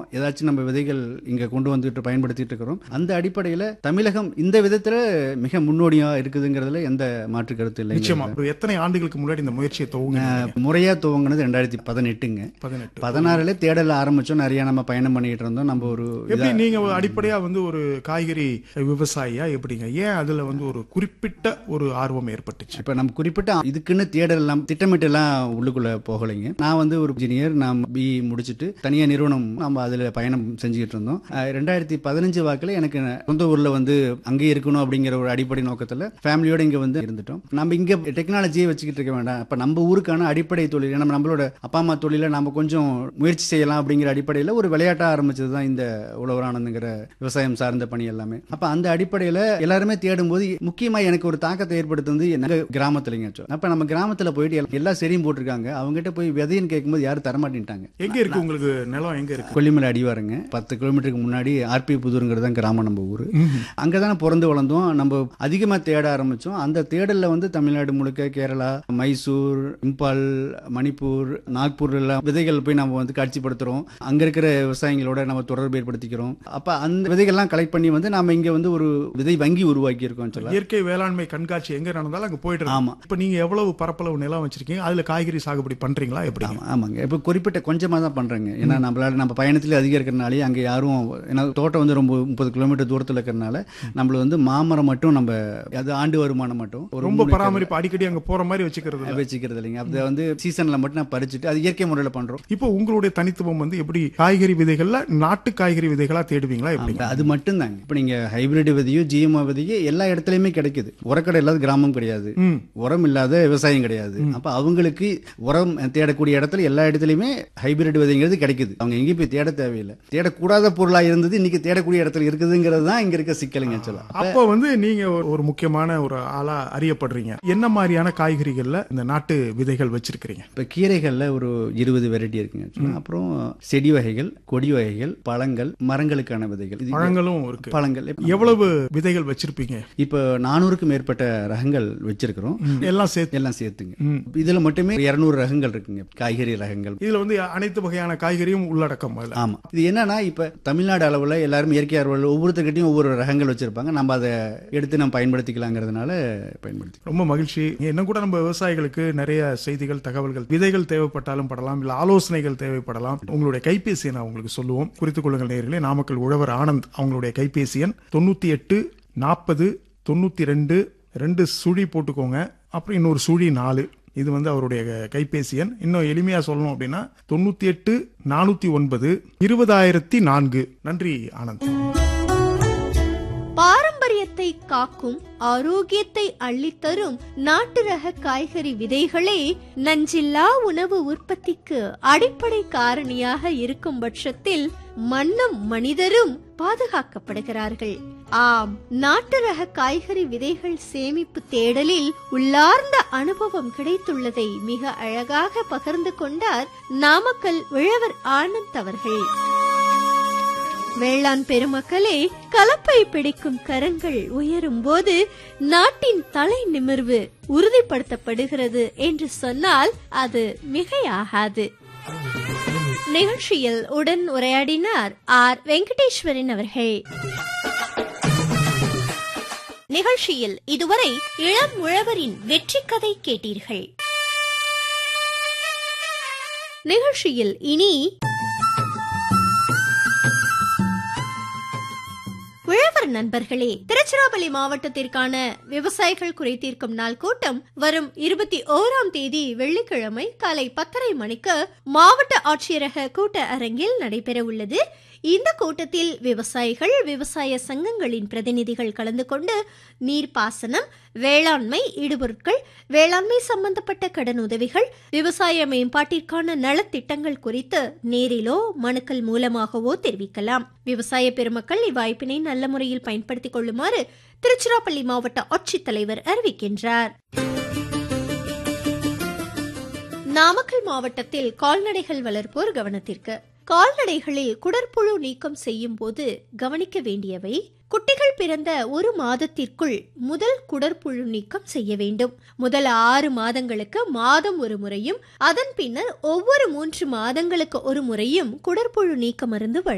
ஏதாச்சும் நம்ம விதைகள் இங்க கொண்டு வந்துட்டு பயன்படுத்திட்டு இருக்கிறோம் அந்த அடிப்படையில தமிழகம் இந்த விதத்துல மிக முன்னோடியா இருக்குதுங்கிறதுல எந்த மாற்று கருத்து நிச்சயமா இல்லை ஒரு எத்தனை ஆண்டுகளுக்கு முன்னாடி இந்த முயற்சியை துவங்க முறையா துவங்கினது ரெண்டாயிரத்தி பதினெட்டுங்க பதினெட்டு பதினாறுல தேடல ஆரம்பிச்சோம் நிறைய நம்ம பயணம் பண்ணிட்டு இருந்தோம் நம்ம ஒரு எப்படி நீங்க ஒரு அடிப்படையா வந்து ஒரு காய்கறி விவசாயியா எப்படிங்க ஏன் அதுல வந்து ஒரு குறிப்பிட்ட ஒரு ஆர்வம் ஏற்பட்டுச்சு இப்ப நம்ம குறிப்பிட்ட இதுக்குன்னு தேடல் எல்லாம் திட்டமிட்டு எல்லாம் உள்ளுக்குள்ள போகலைங்க நான் வந்து ஒரு இன்ஜினியர் நான் பி முடிச்சுட்டு தனியா நிறுவனம் நம்ம அதுல பயணம் செஞ்சுக்கிட்டு இருந்தோம் அஹ் ரெண்டாயிரத்தி பதினஞ்சு வாக்குல எனக்கு சொந்த ஊர்ல வந்து அங்கேயே இருக்கணும் அப்படிங்கிற ஒரு அடிப்படை நோக்கத்துல ஃபேமிலியோட இங்க வந்து இருந்துட்டோம் நம்ம இங்க டெக்னாலஜியை வச்சுக்கிட்டு இருக்க வேண்டாம் அப்ப நம்ம ஊருக்கான அடிப்படை தொழில் நம்ம நம்மளோட அப்பா அம்மா தொழில நம்ம கொஞ்சம் முயற்சி செய்யலாம் அப்படிங்கிற அடிப்படையில ஒரு விளையாட்டா ஆரம்பிச்சது தான் இந்த உழவர் ஆனந்துங்கிற விவசாயம் சார்ந்த பணி எல்லாமே அப்ப அந்த அடிப்படையில எல்லாருமே தேடும்போது முக்கியமா எனக்கு ஒரு தாக்கத்தை ஏற்படுத்துனது எங்க கிராமத்துலங்க actually. அப்ப நம்ம கிராமத்துல போயிட்டு எல்லா- எல்லா செடியும் போட்டிருக்காங்க அவங்ககிட்ட போய் விதைன்னு கேட்கும்போது யாரும் தரமாட்டேன்ட்டாங்க எங்க இருக்கு உங்களுக்கு நிலம் எங்க இருக்கு கொல்லிமலை அடிவாருங்க பத்து கிலோமீட்டருக்கு முன்னாடி ஆர்பி புதூருங்கிறது தான் கிராமம் நம்ம ஊர் அங்கே தானே பிறந்து வளர்ந்தோம் நம்ம அதிகமாக தேட ஆரம்பித்தோம் அந்த தேடலில் வந்து தமிழ்நாடு முழுக்க கேரளா மைசூர் இம்பால் மணிப்பூர் நாக்பூர் எல்லாம் விதைகள் போய் நம்ம வந்து காட்சிப்படுத்துகிறோம் அங்கே இருக்கிற விவசாயிகளோட நம்ம தொடர்பு ஏற்படுத்திக்கிறோம் அப்போ அந்த விதைகள்லாம் கலெக்ட் பண்ணி வந்து நம்ம இங்கே வந்து ஒரு விதை வங்கி உருவாக்கி இருக்கோம் சொல்ல இயற்கை வேளாண்மை கண்காட்சி எங்க நடந்தாலும் அங்க போயிட்டு ஆமா. இருக்கோம் இப்ப நீங்க எவ்வளவு பரப்பளவு நிலம் வச்சிருக்கீங்க அதுல காய்கறி சாகுபடி பண்றீங்களா எப்படி ஆமா, ஆமாங்க இப்போ குறிப்பிட்ட கொஞ்சமாக தான் பண்ணுறேங்க ஏன்னா நம்மளால நம்ம பயணத்தில் அதிகம் இருக்கிறனாலே அங்கே யாரும் ஏன்னா தோட்டம் வந்து ரொம்ப முப்பது கிலோமீட்டர் தூரத்தில் இருக்கிறனால நம்மள வந்து மாமரம் மட்டும் நம்ம அது ஆண்டு வருமானம் மட்டும் ஒரு ரொம்ப மூணு ஏக்கர் பராமரிப்பு அடிக்கடி அங்க போற மாதிரி வச்சுக்கிறது இல்ல. வச்சுக்கிறது இல்லைங்க அதை வந்து சீசனில் மட்டும் நான் பறிச்சுட்டு அது இயற்கை முறையில் பண்ணுறோம் இப்போ உங்களுடைய தனித்துவம் வந்து எப்படி காய்கறி விதைகள்ல நாட்டு காய்கறி விதைகளா தேடுவீங்களா எப்படி அது மட்டும்தாங்க இப்போ நீங்கள் ஹைபிரிட் விதையோ ஜிஎம்ஓ விதையோ எல்லா இடத்துலையுமே கிடைக்குது உரக்கடை இல்லாத கிராமம் கிடையாது ம். உரம் இல்லாத விவசாயம் கிடையாது அப்போ அவங்களுக்கு உரம் தேடக்கூடிய இடத்துல எல்லா இடத்துலையுமே ஹைபிரிட் விதைங்கிறது கிடைக்குது அவங்க எங்கேயும் போய் தேட தேவையில்லை தேடக்கூடாத பொருளாக இருந்தது இன்னைக்கு தேடக்கூடிய இடத்துல இருக்குதுங்கிறது தான் இங்கே இருக்க சிக்கலுங்க சொல்லலாம் அப்போ வந்து நீங்க ஒரு- ஒரு முக்கியமான ஒரு ஆளா அறியப்படுறீங்க என்ன மாதிரியான காய்கறிகள்ல இந்த நாட்டு விதைகள் வச்சிருக்கிறீங்க இப்போ கீரைகளில் ஒரு இருபது வெரைட்டி இருக்குங்க actually. அப்புறம் செடி வகைகள் கொடி வகைகள் பழங்கள் மரங்களுக்கான விதைகள் இது பழங்களும் இருக்கு பழங்கள் எவ்வளவு விதைகள் வச்சிருப்பீங்க இப்போ நானூறுக்கும் மேற்பட்ட ரகங்கள் வச்சிருக்கிறோம் எல்லாம் சேர்த்து எல்லாம் சேர்த்துங்க ம். இதுல மட்டுமே இருநூறு ரகங்கள் இருக்குங்க காய்கறி ரகங்கள் இதுல வந்து அனைத்து வகையான காய்கறியும் உள்ளடக்கம் அதுல ஆமா இது என்னன்னா இப்ப தமிழ்நாடு அளவுல எல்லாரும் இயற்கை ஆர்வலர் ஒவ்வொருத்தர்கிட்டயும் ஒவ்வொரு ரகங்கள் வச்சிருப்பாங்க நம்ம அதை எடுத்து நம்ம பயன்படுத்திக்கலாங்கிறதுனால பயன்படுத்தி ரொம்ப மகிழ்ச்சி இன்னும் கூட நம்ம விவசாயிகளுக்கு நிறைய செய்திகள் தகவல்கள் விதைகள் தேவைப்பட்டாலும் படலாம் இல்ல ஆலோசனைகள் தேவைப்படலாம் உங்களுடைய கைபேசி நான் உங்களுக்கு சொல்லுவோம் குறித்துக் கொள்ளுங்கள் நேயர்களே நாமக்கல் உழவர் ஆனந்த் அவங்களுடைய கைபேசி எண் தொண்ணூத்தி எட்டு நாற்பது தொண்ணூத்தி ரெண்டு ரெண்டு சுழி போட்டுக்கோங்க அப்புறம் இன்னொரு சுழி நாலு இது வந்து அவருடைய கைபேசி எண் இன்னும் எளிமையா சொல்லணும் அப்படின்னா தொண்ணூத்தி எட்டு நானூத்தி ஒன்பது இருபதாயிரத்தி நான்கு நன்றி ஆனந்த் பாரம்பரியத்தை காக்கும் ஆரோக்கியத்தை அள்ளித்தரும் நாட்டு ரக காய்கறி விதைகளே நஞ்சில்லா உணவு உற்பத்திக்கு அடிப்படை காரணியாக இருக்கும் பட்சத்தில் மண்ணும் மனிதரும் பாதுகாக்கப்படுகிறார்கள் ஆம் நாட்டு ரக காய்கறி விதைகள் சேமிப்பு தேடலில் உள்ளார்ந்த அனுபவம் கிடைத்துள்ளதை மிக அழகாக பகிர்ந்து கொண்டார் நாமக்கல் உழவர் ஆனந்த் அவர்கள் வேளாண் பெருமக்களே கலப்பை பிடிக்கும் கரங்கள் உயரும் போது நாட்டின் தலை நிமிர்வு உறுதிப்படுத்தப்படுகிறது என்று சொன்னால் அது மிகையாகாது நிகழ்ச்சியில் உடன் உரையாடினார் ஆர் வெங்கடேஸ்வரன் அவர்கள் நிகழ்ச்சியில் இதுவரை இளம் உழவரின் வெற்றி கதை கேட்டீர்கள் நிகழ்ச்சியில் இனி உழவர் நண்பர்களே திருச்சிராப்பள்ளி மாவட்டத்திற்கான விவசாயிகள் குறை தீர்க்கும் நாள் கூட்டம் வரும் இருபத்தி ஓராம் தேதி வெள்ளிக்கிழமை காலை பத்தரை மணிக்கு மாவட்ட ஆட்சியரக கூட்ட அரங்கில் நடைபெற உள்ளது இந்த கூட்டத்தில் விவசாயிகள் விவசாய சங்கங்களின் பிரதிநிதிகள் கலந்து கொண்டு நீர்ப்பாசனம் வேளாண்மை இடுபொருட்கள் வேளாண்மை சம்பந்தப்பட்ட கடன் உதவிகள் விவசாய மேம்பாட்டிற்கான நலத்திட்டங்கள் குறித்து நேரிலோ மனுக்கள் மூலமாகவோ தெரிவிக்கலாம் விவசாய பெருமக்கள் இவ்வாய்ப்பினை நல்ல முறையில் பயன்படுத்திக் கொள்ளுமாறு திருச்சிராப்பள்ளி மாவட்ட ஆட்சித்தலைவர் அறிவிக்கின்றார் நாமக்கல் மாவட்டத்தில் கால்நடைகள் வளர்ப்போர் கவனத்திற்கு கால்நடைகளில் குடற்புழு நீக்கம் செய்யும் போது கவனிக்க வேண்டியவை குட்டிகள் பிறந்த ஒரு மாதத்திற்குள் முதல் குடற்புழு நீக்கம் செய்ய வேண்டும் முதல் ஆறு மாதங்களுக்கு மாதம் ஒரு முறையும் அதன் பின்னர் ஒவ்வொரு மூன்று மாதங்களுக்கு ஒரு முறையும் குடற்புழு நீக்க மருந்து